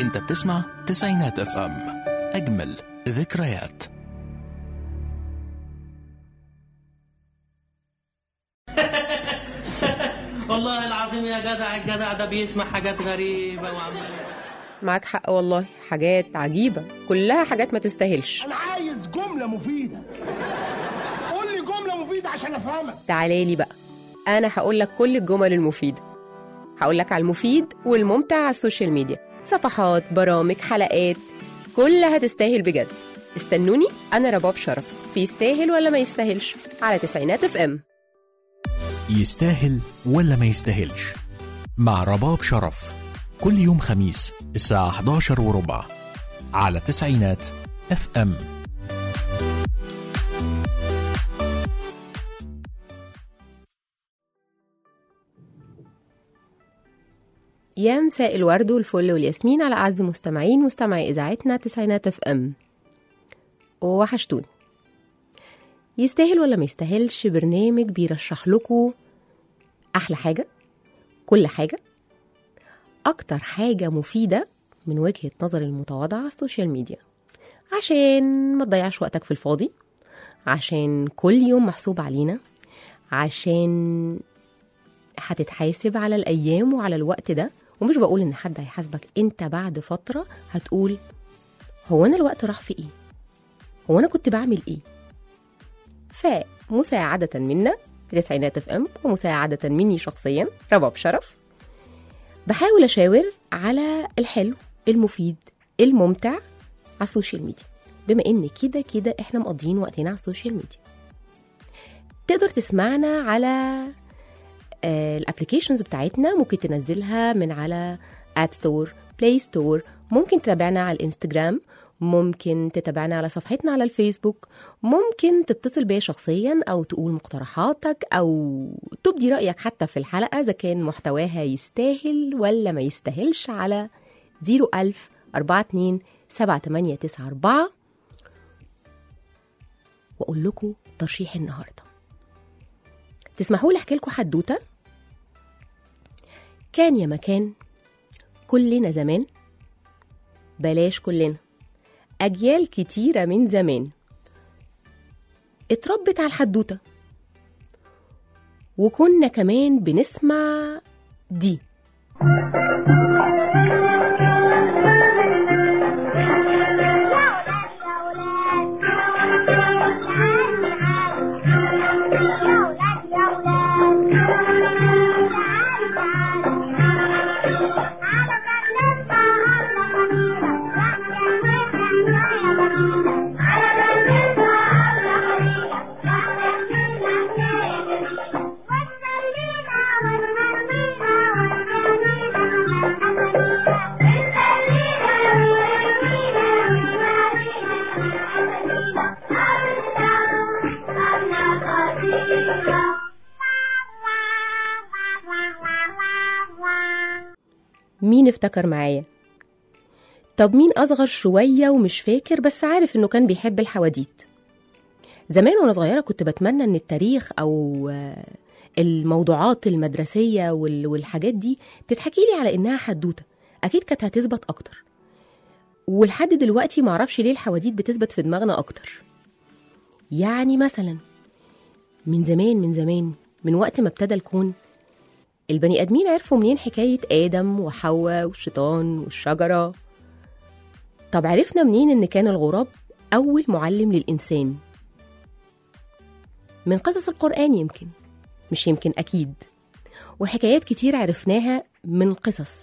انت بتسمع تسعينات اف ام اجمل ذكريات والله العظيم يا جدع الجدع ده بيسمع حاجات غريبة وعمال معاك حق والله حاجات عجيبة كلها حاجات ما تستاهلش انا عايز جمله مفيده قول لي جمله مفيده عشان افهمك تعالى لي بقى أنا هقول لك كل الجمل المفيدة هقول لك على المفيد والممتع على السوشيال ميديا صفحات برامج حلقات كلها تستاهل بجد استنوني أنا رباب شرف في يستاهل ولا ما يستاهلش على تسعينات اف ام يستاهل ولا ما يستاهلش مع رباب شرف كل يوم خميس الساعة 11 وربع على تسعينات اف ام يا مساء الورد والفل والياسمين على أعز مستمعين مستمعي إذاعتنا تسعينات اف ام وحشتوني يستاهل ولا ما يستاهلش برنامج بيرشح لكم أحلى حاجة كل حاجة أكتر حاجة مفيدة من وجهة نظر المتواضعة على السوشيال ميديا عشان ما تضيعش وقتك في الفاضي عشان كل يوم محسوب علينا عشان هتتحاسب على الأيام وعلى الوقت ده ومش بقول إن حد هيحاسبك أنت بعد فترة هتقول هو أنا الوقت راح في إيه؟ هو أنا كنت بعمل إيه؟ فمساعدة منا تسعينات اف ام ومساعدة مني شخصيا رباب شرف بحاول أشاور على الحلو المفيد الممتع على السوشيال ميديا بما إن كده كده إحنا مقضيين وقتنا على السوشيال ميديا تقدر تسمعنا على الابلكيشنز بتاعتنا ممكن تنزلها من على اب ستور بلاي ستور ممكن تتابعنا على الانستجرام ممكن تتابعنا على صفحتنا على الفيسبوك ممكن تتصل بيا شخصيا او تقول مقترحاتك او تبدي رايك حتى في الحلقه اذا كان محتواها يستاهل ولا ما يستاهلش على 01000 42 7894 واقول لكم ترشيح النهارده تسمحوا لي احكي لكم حدوته كان يا مكان كلنا زمان بلاش كلنا أجيال كتيرة من زمان اتربت على الحدوتة وكنا كمان بنسمع دي مين افتكر معايا طب مين أصغر شوية ومش فاكر بس عارف إنه كان بيحب الحواديت زمان وأنا صغيرة كنت بتمنى إن التاريخ أو آه، الموضوعات المدرسية وال- والحاجات دي تتحكي لي على إنها حدوتة أكيد كانت هتثبت أكتر ولحد دلوقتي معرفش ليه الحواديت بتثبت في دماغنا أكتر يعني مثلا من زمان من زمان من وقت ما ابتدى الكون البني آدمين عرفوا منين حكاية آدم وحواء والشيطان والشجرة طب عرفنا منين إن كان الغراب أول معلم للإنسان من قصص القرآن يمكن مش يمكن أكيد وحكايات كتير عرفناها من قصص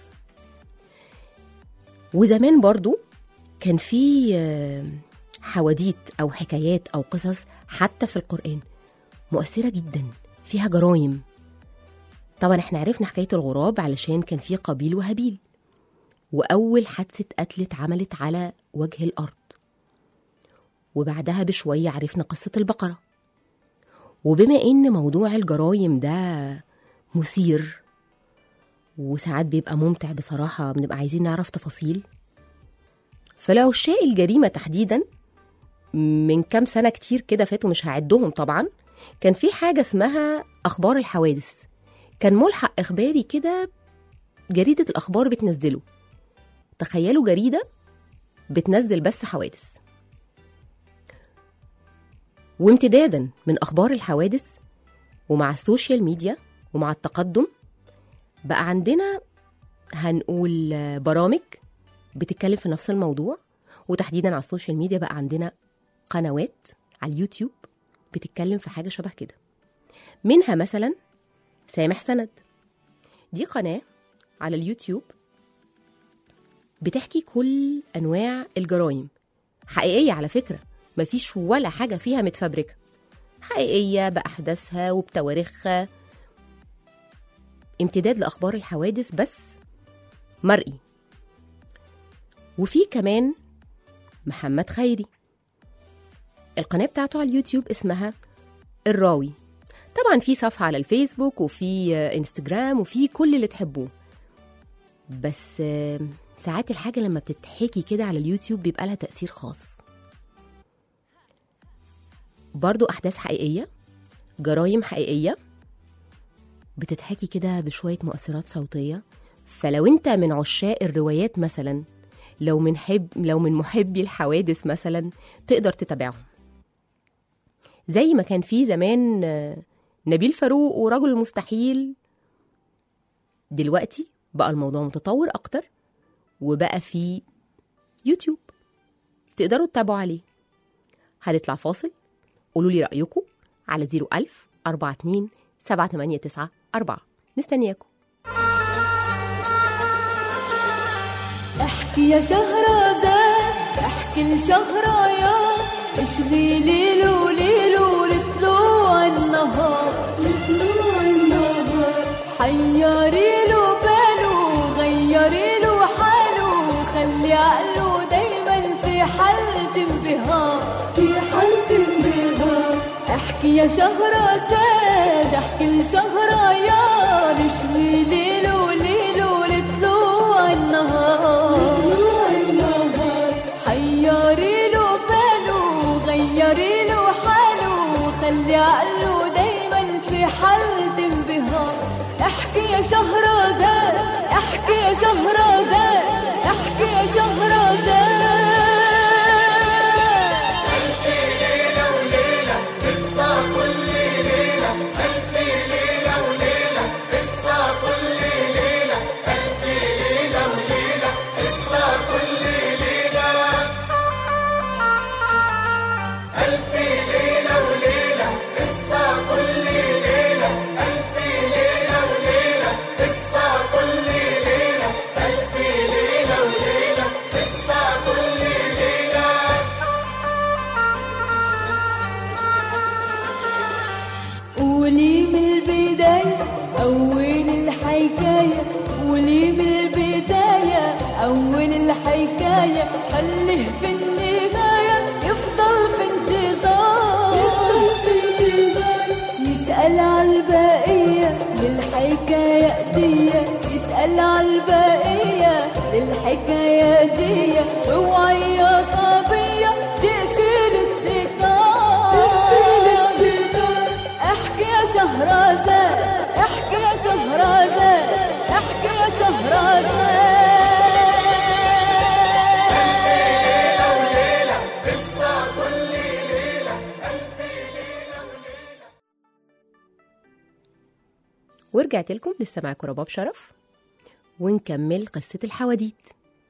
وزمان برضو كان في آه، حواديت أو حكايات أو قصص حتى في القرآن مؤثرة جدا فيها جرايم طبعا احنا عرفنا حكاية الغراب علشان كان في قابيل وهابيل وأول حادثة قتل اتعملت على وجه الأرض وبعدها بشوية عرفنا قصة البقرة وبما إن موضوع الجرايم ده مثير وساعات بيبقى ممتع بصراحة بنبقى عايزين نعرف تفاصيل فلعشاق الجريمة تحديدا من كام سنة كتير كده فاتوا مش هعدهم طبعا كان في حاجة اسمها أخبار الحوادث كان ملحق إخباري كده جريدة الأخبار بتنزله تخيلوا جريدة بتنزل بس حوادث وامتدادا من أخبار الحوادث ومع السوشيال ميديا ومع التقدم بقى عندنا هنقول برامج بتتكلم في نفس الموضوع وتحديدا على السوشيال ميديا بقى عندنا قنوات على اليوتيوب بتتكلم في حاجة شبه كده منها مثلا سامح سند دي قناة على اليوتيوب بتحكي كل أنواع الجرائم حقيقية على فكرة مفيش ولا حاجة فيها متفبركة حقيقية بأحداثها وبتواريخها امتداد لأخبار الحوادث بس مرئي وفي كمان محمد خيري القناة بتاعته على اليوتيوب اسمها الراوي طبعا في صفحة على الفيسبوك وفي آه، انستجرام وفي كل اللي تحبوه بس آه، ساعات الحاجة لما بتتحكي كده على اليوتيوب بيبقى لها تأثير خاص برضو أحداث حقيقية جرايم حقيقية بتتحكي كده بشوية مؤثرات صوتية فلو انت من عشاق الروايات مثلا لو من حب لو من محبي الحوادث مثلا تقدر تتابعهم زي ما كان في زمان آه، نبيل فاروق ورجل المستحيل دلوقتي بقى الموضوع متطور أكتر وبقى في يوتيوب تقدروا تتابعوا عليه هنطلع فاصل قولوا لي رأيكم على 01000 42 789 4 مستنياكم احكي يا شهرزاد احكي لشهريار اشغي ليل وليل ولطلوع النهار لطلوع النهار حيري له باله غيري له حاله خلي عقله دايما في حالة انبهار في حالة انبهار احكي يا شهرزاد احكي لشهريار اشغي ليل وليل ولطلوع النهار حيري له باله غيري له حاله خلي عقله دايما في حالة انبهار احكي يا شهرزاد احكي يا شهرزاد احكي يا شهرزاد قولي من البداية أول الحكاية قولي من البداية أول الحكاية خليه في النهاية يفضل في انتظار يسأل على البقية للحكاية دي يسأل على البقية للحكاية دي اوعي يا صبية تقفل الستار احكي يا شهرزاد احكي يا شهرزاد احكي يا شهرزاد ورجعت لكم لسه معاكم رباب شرف ونكمل قصة الحواديت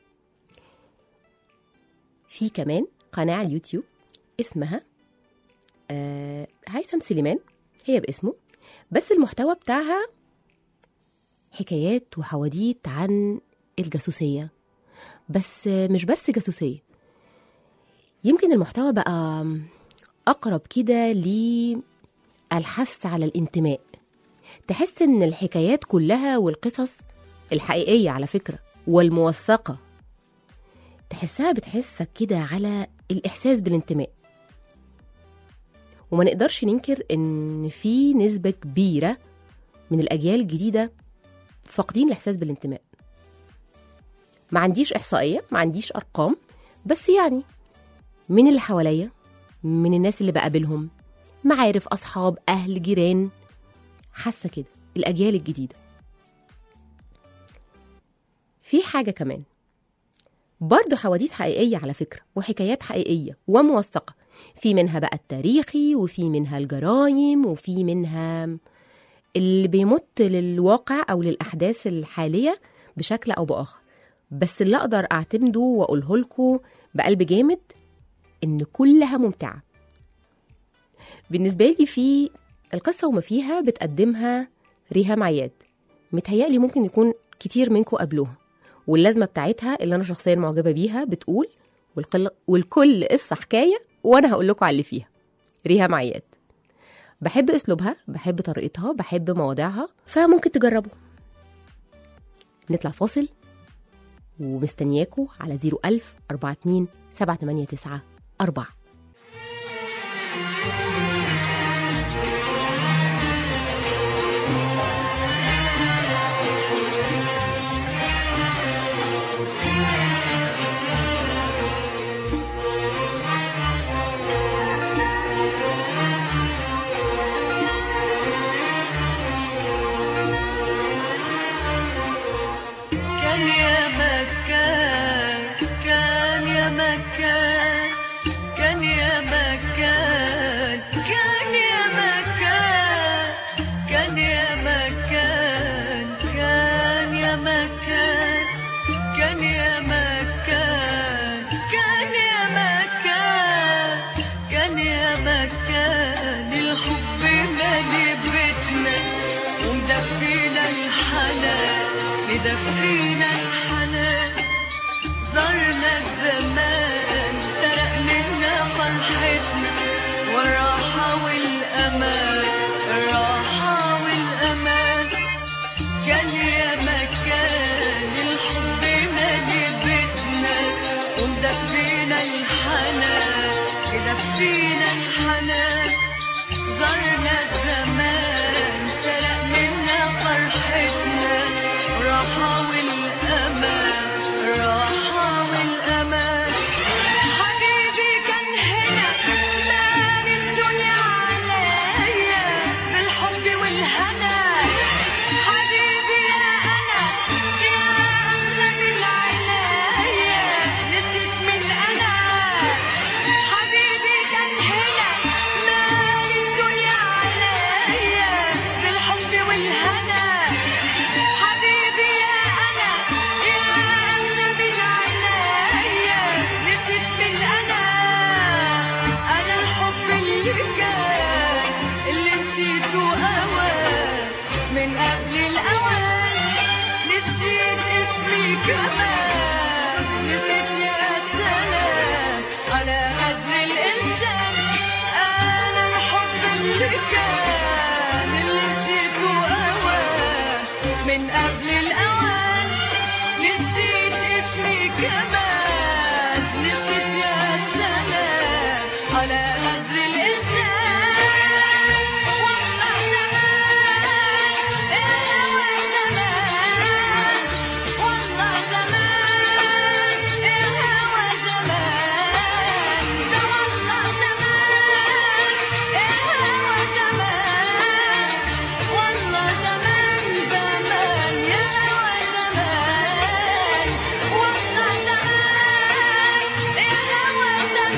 في كمان قناة على اليوتيوب اسمها آه هيثم سليمان هي باسمه بس المحتوى بتاعها حكايات وحواديت عن الجاسوسية بس آه، مش بس جاسوسية يمكن المحتوى بقى أقرب كده للحث على الانتماء تحس ان الحكايات كلها والقصص الحقيقيه على فكره والموثقه تحسها بتحسك كده على الاحساس بالانتماء وما نقدرش ننكر ان في نسبه كبيره من الاجيال الجديده فاقدين الاحساس بالانتماء ما عنديش احصائيه ما عنديش ارقام بس يعني من اللي حواليا من الناس اللي بقابلهم معارف اصحاب اهل جيران حاسه كده الاجيال الجديده في حاجه كمان برضه حواديت حقيقية على فكرة وحكايات حقيقية وموثقة في منها بقى التاريخي وفي منها الجرايم وفي منها اللي بيمت للواقع أو للأحداث الحالية بشكل أو بآخر بس اللي أقدر أعتمده وأقوله لكم بقلب جامد إن كلها ممتعة بالنسبة لي في القصة وما فيها بتقدمها ريهام عياد متهيألي ممكن يكون كتير منكم قبلوها واللازمة بتاعتها اللي أنا شخصيا معجبة بيها بتقول والكل, والكل قصة حكاية وأنا هقول لكم على اللي فيها ريهام عياد بحب أسلوبها بحب طريقتها بحب مواضيعها فممكن تجربوا نطلع فاصل ومستنياكوا على 01000 42 789 4 كان يا مكان كان يا مكان كان يا مكان كان يا مكان كان يا مكان كان يا مكان كان يا مكان كان يا مكان كان يا مكان الحب مالي بيتنا ومدفينا الحنان مدفينا الحنان زرنا الزمان سرق منا فرحتنا والراحة والأمان الراحة والأمان كان يا مكان الحب مالي بيتنا ومدفينا الحنان مدفينا الحنان زرنا الزمان سرق منا فرحتنا راحة والأمان راحة والأمان حبيبي كان هنا مان الدنيا عليا بالحب والهنا حبيبي يا أنا يا أغلى من عينيا نسيت من أنا حبيبي كان هنا مال الدنيا عليا بالحب والهنا حبيبي يا أنا يا أغلى من عينيا نسيت من أنا أنا الحب اللي كان اللي نسيته أوان من قبل الأوان نسيت اسمي كمان نسيت يا سلام على قدر الإنسان أنا الحب اللي كان اللي نسيته أوان من قبل الأوان نسيت اسمي كمان نسيت يا سلام على قدر الإنسان والله زمان الهوى زمان والله زمان الهوى زمان ده والله زمان الهوى زمان والله زمان زمان يا هوى زمان والله زمان الهوى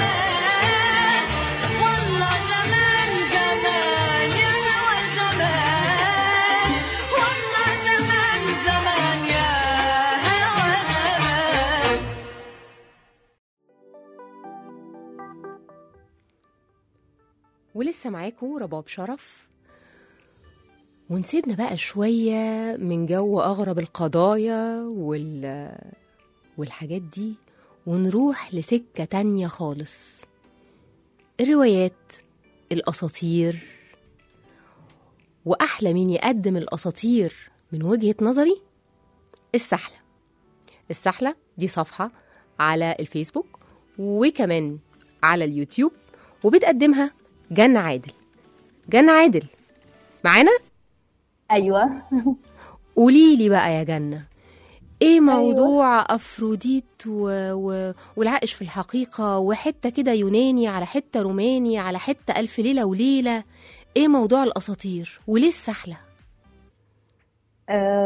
زمان والله زمان زمان يا هوى زمان والله زمان زمان يا هوى زمان ولسه معاكم رباب شرف ونسيبنا بقى شوية من جو أغرب القضايا وال... والحاجات دي ونروح لسكة تانية خالص الروايات الأساطير وأحلى مين يقدم الأساطير من وجهة نظري السحلة السحلة دي صفحة على الفيسبوك وكمان على اليوتيوب وبتقدمها جنة عادل جنة عادل معانا ايوه قولي لي بقى يا جنة ايه موضوع أيوة. افروديت و... و... والعائش في الحقيقة وحتة كده يوناني على حتة روماني على حتة ألف ليلة وليلة ايه موضوع الاساطير وليه السحلة آه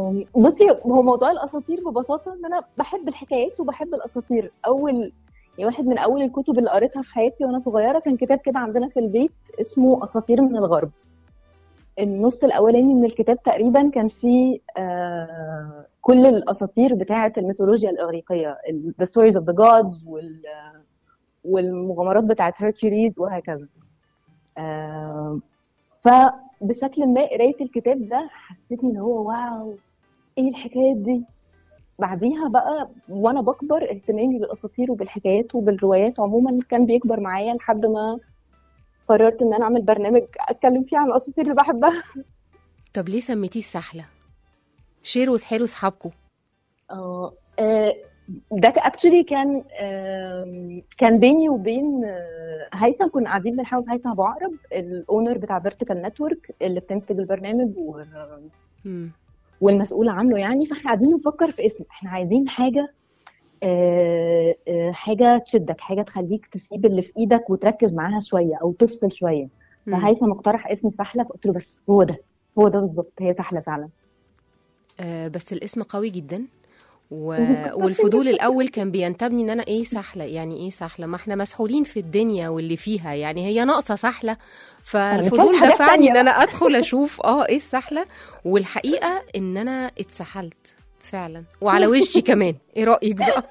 آم، بصي هو موضوع الاساطير ببساطه ان انا بحب الحكايات وبحب الاساطير اول يعني واحد من اول الكتب اللي قريتها في حياتي وانا صغيره كان كتاب كده عندنا في البيت اسمه اساطير من الغرب النص الاولاني من الكتاب تقريبا كان فيه آه كل الاساطير بتاعه الميثولوجيا الاغريقيه ال- the stories of the gods وال والمغامرات بتاعه هيركوليز وهكذا آه فبشكل ما قرايه الكتاب ده حسيتني ان هو واو ايه الحكايات دي بعديها بقى وانا بكبر اهتمامي بالاساطير وبالحكايات وبالروايات عموما كان بيكبر معايا لحد ما قررت ان انا اعمل برنامج اتكلم فيه عن الاساطير اللي بحبها طب ليه سميتيه السحله شيروا وسحلوا اصحابكم اه آه، ده اكشلي كان آم، كان بيني وبين آه، هيثم كنا قاعدين بنحاول هيثم ابو عقرب الاونر بتاع فيرتيكال نتورك اللي بتنتج البرنامج و مم. والمسؤول عنه يعني فاحنا قاعدين نفكر في اسم احنا عايزين حاجه آه، آه، حاجه تشدك حاجه تخليك تسيب اللي في ايدك وتركز معاها شويه او تفصل شويه مم. فهيثم اقترح اسم سحله فقلت له بس هو ده هو ده بالظبط هي سحله فعلا آه بس الاسم قوي جدا و... والفضول الاول كان بينتابني ان انا ايه سحله يعني ايه سحله ما احنا مسحولين في الدنيا واللي فيها يعني هي ناقصه سحله فالفضول هنتكلم حاجات دفعني تانية ان انا ادخل اشوف اه ايه السحله والحقيقه ان انا اتسحلت فعلا وعلى وشي كمان ايه رايك بقى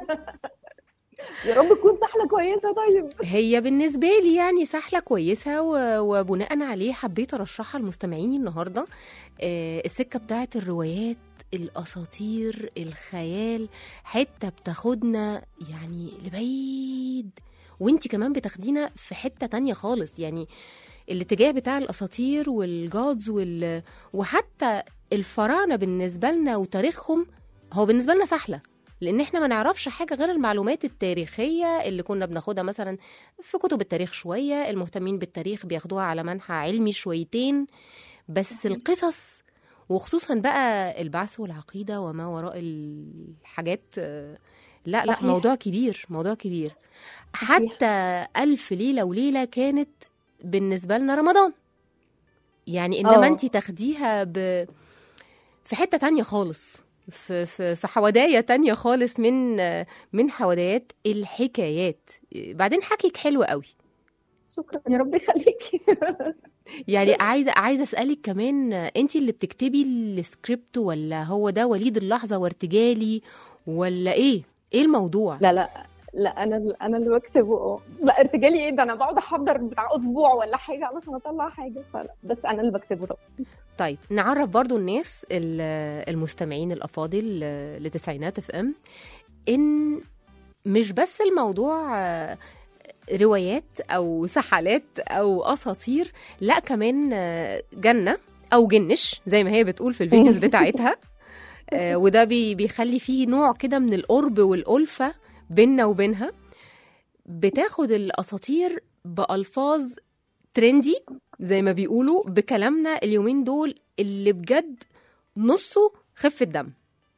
يا رب تكون سحله كويسه طيب هي بالنسبة لي يعني سحلة كويسة و- وبناء عليه حبيت أرشحها لمستمعيني النهاردة آه، السكة بتاعت الروايات الأساطير الخيال حتة بتاخدنا يعني لبعيد وانتي كمان بتاخدينا في حتة تانية خالص يعني الاتجاه بتاع الأساطير والجادز وال... وحتى الفراعنة بالنسبة لنا وتاريخهم هو بالنسبة لنا سحلة لان احنا ما نعرفش حاجه غير المعلومات التاريخيه اللي كنا بناخدها مثلا في كتب التاريخ شويه المهتمين بالتاريخ بياخدوها على منحى علمي شويتين بس القصص وخصوصا بقى البعث والعقيده وما وراء الحاجات آه، لا لا صحيح. موضوع كبير موضوع كبير حتى ألف ليلة وليلة كانت بالنسبة لنا رمضان يعني إنما آه. أنت تاخديها ب... في حتة تانية خالص في, في, في حوداية تانية خالص من من حودايات الحكايات بعدين حكيك حلو قوي شكرا يا رب يخليكي يعني عايزه عايزه اسالك كمان انت اللي بتكتبي السكريبت ولا هو ده وليد اللحظه وارتجالي ولا ايه ايه الموضوع لا لا لا انا انا اللي بكتبه اه لا ارتجالي ايه ده انا بقعد احضر بتاع اسبوع ولا حاجه علشان اطلع حاجه فلا بس انا اللي بكتبه ده طيب نعرف برضو الناس ال- المستمعين الافاضل آه، لتسعينات اف ام ان مش بس الموضوع آه، روايات او سحلات او اساطير لا كمان آه، جنه او جنش زي ما هي بتقول في الفيديوز بتاعتها آه، وده بي- بيخلي فيه نوع كده من القرب والألفة بيننا وبينها بتاخد الأساطير بألفاظ ترندي زي ما بيقولوا بكلامنا اليومين دول اللي بجد نصه خفة دم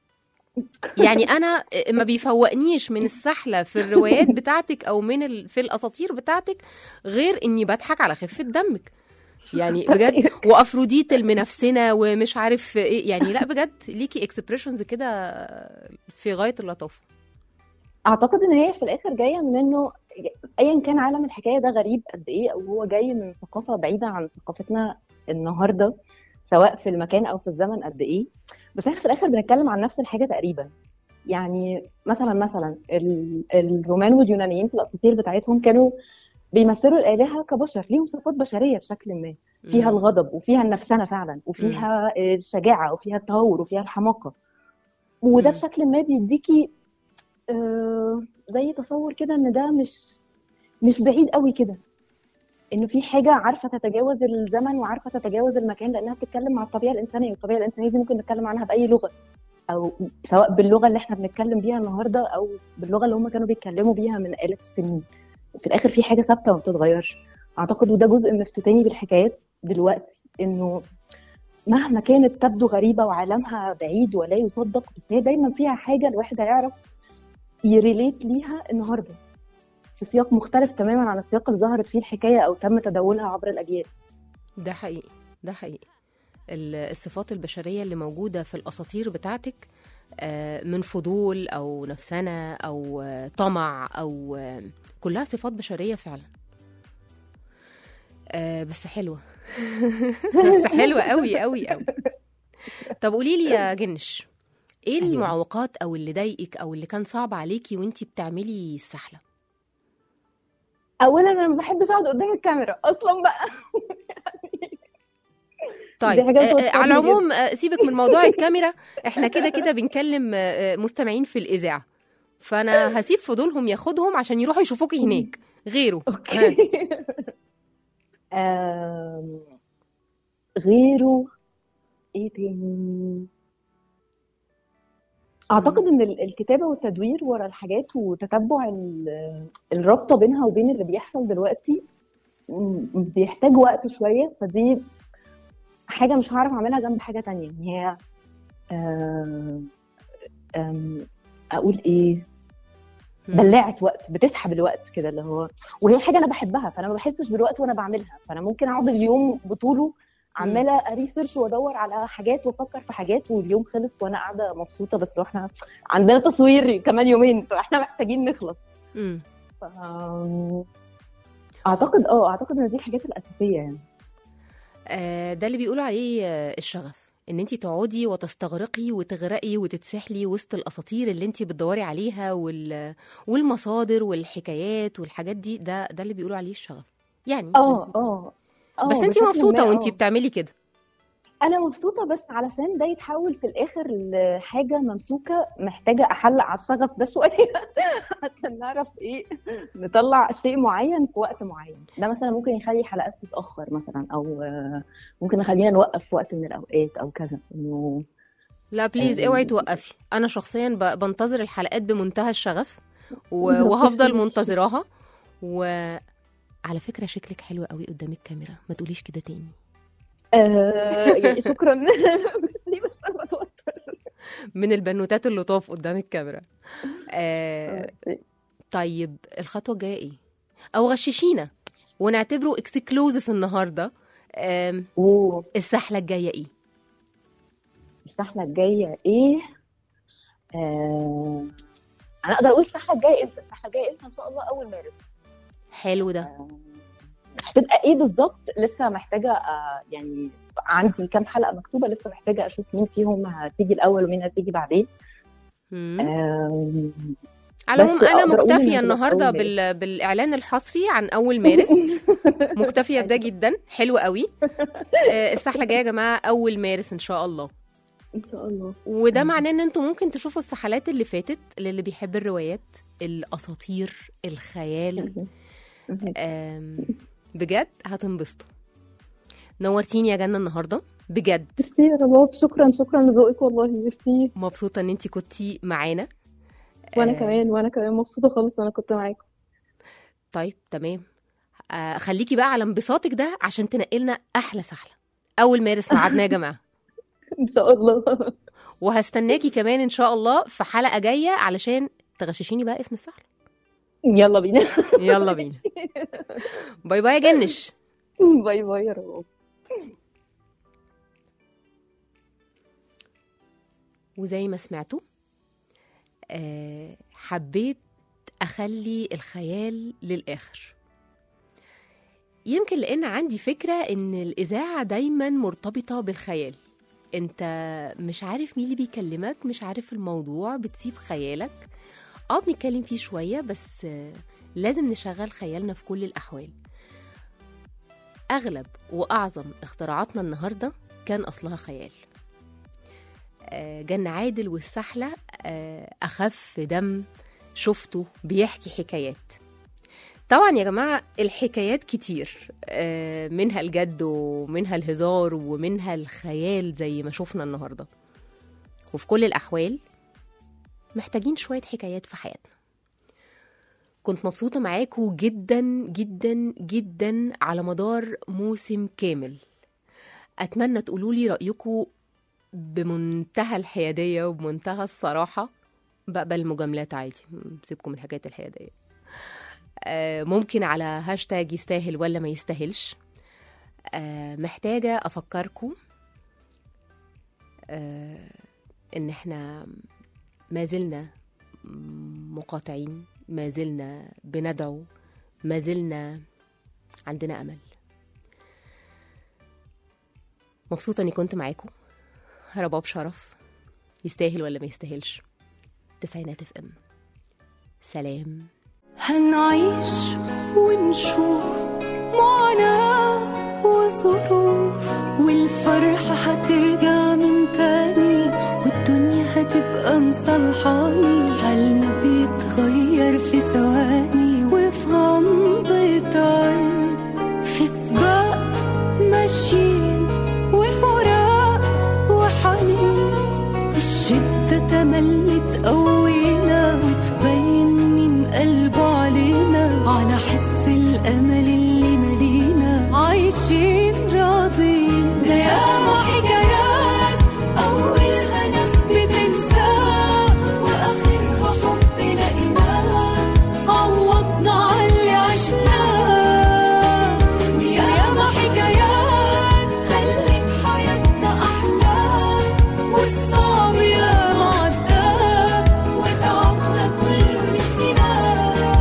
يعني انا ما بيفوقنيش من السحله في الروايات بتاعتك او من ال... في الاساطير بتاعتك غير اني بضحك على خفه دمك يعني بجد وافروديت المنافسنه ومش عارف ايه يعني لا بجد ليكي اكسبريشنز كده في غايه اللطافه اعتقد ان هي في الاخر جايه من انه ايا كان عالم الحكايه ده غريب قد ايه او هو جاي من ثقافه بعيده عن ثقافتنا النهارده سواء في المكان او في الزمن قد ايه بس احنا في الاخر بنتكلم عن نفس الحاجه تقريبا يعني مثلا مثلا ال- الرومان واليونانيين في الاساطير بتاعتهم كانوا بيمثلوا الالهه كبشر ليهم صفات بشريه بشكل ما فيها الغضب وفيها النفسنه فعلا وفيها الشجاعه وفيها التهور وفيها الحماقه وده مم. بشكل ما بيديكي آه، زي تصور كده ان ده مش مش بعيد قوي كده انه في حاجه عارفه تتجاوز الزمن وعارفه تتجاوز المكان لانها بتتكلم مع الطبيعه الانسانيه والطبيعه الانسانيه دي ممكن نتكلم عنها باي لغه او سواء باللغه اللي احنا بنتكلم بيها النهارده او باللغه اللي هم كانوا بيتكلموا بيها من الاف السنين في الاخر في حاجه ثابته وما بتتغيرش اعتقد وده جزء من افتتاني بالحكايات دلوقتي انه مهما كانت تبدو غريبه وعالمها بعيد ولا يصدق بس هي دايما فيها حاجه الواحد هيعرف يريليت ليها النهارده في سياق مختلف تماما عن السياق اللي ظهرت فيه الحكايه او تم تداولها عبر الاجيال ده حقيقي ده حقيقي ال- الصفات البشرية اللي موجودة في الأساطير بتاعتك آه، من فضول أو نفسنة أو آه، طمع أو آه، كلها صفات بشرية فعلا آه، بس حلوة بس حلوة قوي قوي قوي طب قولي لي يا جنش ايه المعوقات او اللي ضايقك او اللي كان صعب عليكي وانتي بتعملي السحله اولا انا ما بحبش اقعد قدام الكاميرا اصلا بقى طيب دي حاجة آه، آه، بتوترني على العموم آه، سيبك من موضوع الكاميرا احنا كده كده بنكلم آه، آه، مستمعين في الاذاعه فانا هسيب فضولهم ياخدهم عشان يروحوا يشوفوكي هناك غيره ها. اوكي آم، غيره ايه تاني اعتقد ان ال- الكتابه والتدوير ورا الحاجات وتتبع ال- الرابطه بينها وبين اللي بيحصل دلوقتي م- بيحتاج وقت شويه فدي حاجه مش هعرف اعملها جنب حاجه تانية ان هي آم، آم، اقول ايه بلاعه وقت بتسحب الوقت كده اللي هو وهي حاجه انا بحبها فانا ما بحسش بالوقت وانا بعملها فانا ممكن اقعد اليوم بطوله عماله اريسيرش وادور على حاجات وافكر في حاجات واليوم خلص وانا قاعده مبسوطه بس لو احنا عندنا تصوير كمان يومين فاحنا محتاجين نخلص مم. ف... اعتقد اه اعتقد ان دي الحاجات الاساسيه يعني آه، ده اللي بيقولوا عليه آه، الشغف ان انت تقعدي وتستغرقي وتغرقي وتتسحلي وسط الاساطير اللي انت بتدوري عليها وال... والمصادر والحكايات والحاجات دي ده ده اللي بيقولوا عليه الشغف يعني اه اه اه بس انت بشكل مبسوطه ما وانت آه. بتعملي كده انا مبسوطه بس علشان ده يتحول في الاخر لحاجه ممسوكه محتاجه احلق على الشغف ده شويه عشان نعرف ايه نطلع شيء معين في وقت معين ده مثلا ممكن يخلي حلقات تتاخر مثلا او آه، ممكن يخلينا نوقف في وقت من اوقات او كذا انه لا بليز آه. اوعي توقفي انا شخصيا ب- بنتظر الحلقات بمنتهى الشغف و- وهفضل منتظراها وعلى فكره شكلك حلو قوي قدام الكاميرا ما تقوليش كده تاني آه يعني شكرا ميرسي بس انا بتوتر من البنوتات اللطاف قدام الكاميرا آه طيب الخطوه الجايه ايه او غششينا ونعتبره اكسكلوزيف النهارده آم، اوه السحله الجايه ايه السحله الجايه ايه آه انا اقدر اقول السحله الجايه امتى السحله الجايه امتى ان شاء الله اول مارس حلو ده هتبقى ايه بالظبط لسه محتاجه آه، يعني عندي كام حلقه مكتوبه لسه محتاجه اشوف مين فيهم هتيجي الاول ومين هتيجي بعدين مم. آم، على بس العموم انا أقدر أقول إنها مكتفيه هتبقى النهارده أول بال... بالاعلان الحصري عن اول مارس مكتفيه بده جدا حلو قوي آه، السحله الجايه يا جماعه اول مارس ان شاء الله ان شاء الله وده معناه ان انتوا ممكن تشوفوا السحلات اللي فاتت للي بيحب الروايات الاساطير الخيال آم، بجد هتنبسطوا نورتيني يا جنة النهارده بجد ميرسي يا رباب شكرا شكرا لذوقك والله ميرسي مبسوطه ان انت كنتي معانا وانا آه، كمان وانا كمان مبسوطه خالص وانا كنت معاكم طيب تمام آه خليكي بقى على انبساطك ده عشان تنقلنا احلى سحله اول مارس ميعادنا يا جماعه ان شاء الله وهستناكي كمان ان شاء الله في حلقه جايه علشان تغششيني بقى اسم السحله يلا بينا يلا بينا باي باي يا جنش باي باي يا رباب وزي ما سمعتوا آه حبيت أخلي الخيال للآخر يمكن لأن عندي فكرة إن الإذاعة دايما مرتبطة بالخيال أنت مش عارف مين اللي بيكلمك مش عارف الموضوع بتسيب خيالك اه بنتكلم فيه شوية بس آه لازم نشغل خيالنا في كل الأحوال أغلب وأعظم اختراعاتنا النهاردة كان أصلها خيال آه، جن عادل والسحلة آه، أخف دم شفته بيحكي حكايات طبعا يا جماعة الحكايات كتير آه، منها الجد ومنها الهزار ومنها الخيال زي ما شفنا النهاردة وفي كل الأحوال محتاجين شوية حكايات في حياتنا كنت مبسوطة معاكم جدا جدا جدا على مدار موسم كامل أتمنى تقولولي رأيكم بمنتهى الحيادية وبمنتهى الصراحة بقبل المجاملات عادي سيبكم من حكاية الحيادية آه، ممكن على هاشتاج يستاهل ولا ما يستاهلش آه، محتاجة أفكركم آه ان احنا ما زلنا مقاطعين ما زلنا بندعو ما زلنا عندنا امل مبسوطه اني كنت معاكم رباب شرف يستاهل ولا ما يستاهلش تسعينات اف ام سلام هنعيش ونشوف معاناة وظروف والفرحة هترجع من تاني والدنيا هتبقى مصلحاني حالنا بيتغير في ثواني وفي غمضة عين في سباق ماشيين وفراق وحنين الشدة تملي تقوينا وتبين من قلبه علينا على حس الأمل اللي ملينا عايشين راضين ده ياما حكايات أولها ناس بتنساه وآخرها حب لقيناه عوضنا على اللي عشناه وياما حكايات خلت حياتنا أحلى والصعب ياما عداه وتعبنا كله نسيناه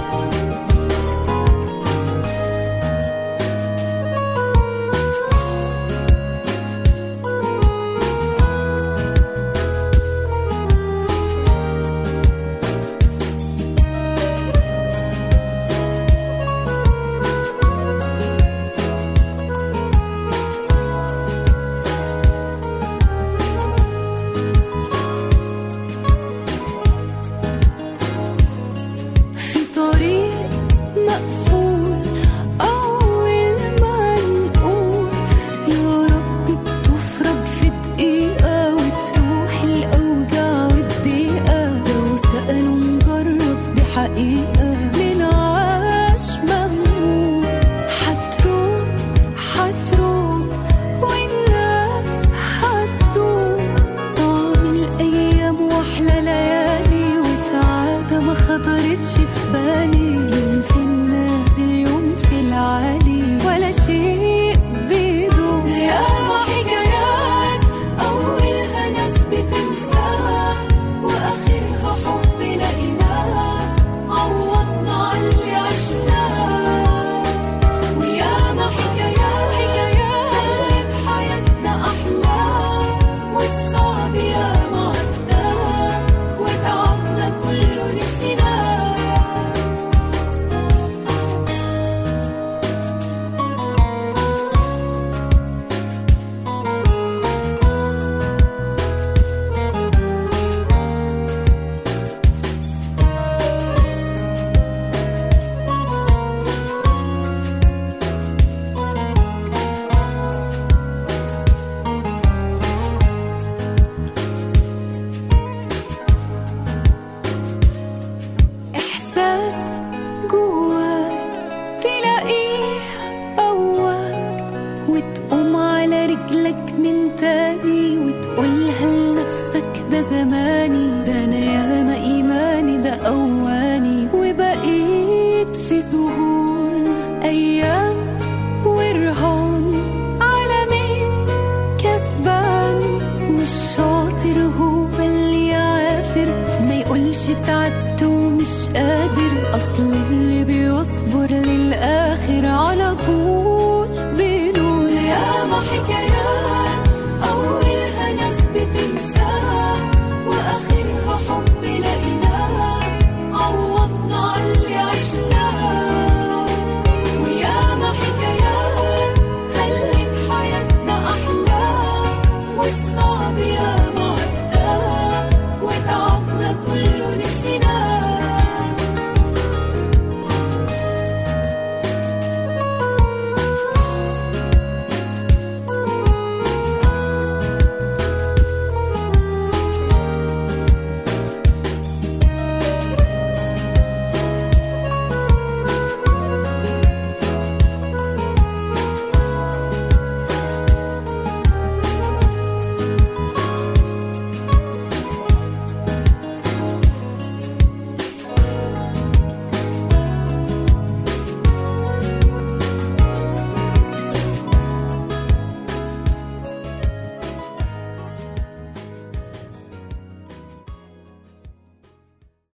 في طريق مقفول أول ما نقول يا رب بتفرج في دقيقة وتروح الأوجاع والضيقة لو سألوا نجرب دي حقيقة من عاش مهموم هتروح هتروح والناس هتدوم طعم الأيام وأحلى ليالي وسعادة ما خطرتش في بالي يوم في النازل يوم في العالي ولا شيء بيدوم ياما حكايات أولها ناس بتنساها وآخرها حب لقيناها عوضنا على اللي عشناه وياما حكايات حكايات خلت حياتنا أحلى والصعب ياما عداه وتعبنا كله نسيناه إحساس جواك تلاقيه قواك وتقوم على رجلك من تاني وتقولها لنفسك ده زماني ده أنا ياما إيماني ده أواني وبقيت في ذهول أيام ورهان على مين كسبان والشاطر هو اللي يعافر ما يقولش تعبت ومش قادر اصل اللي بيصبر للاخر على طول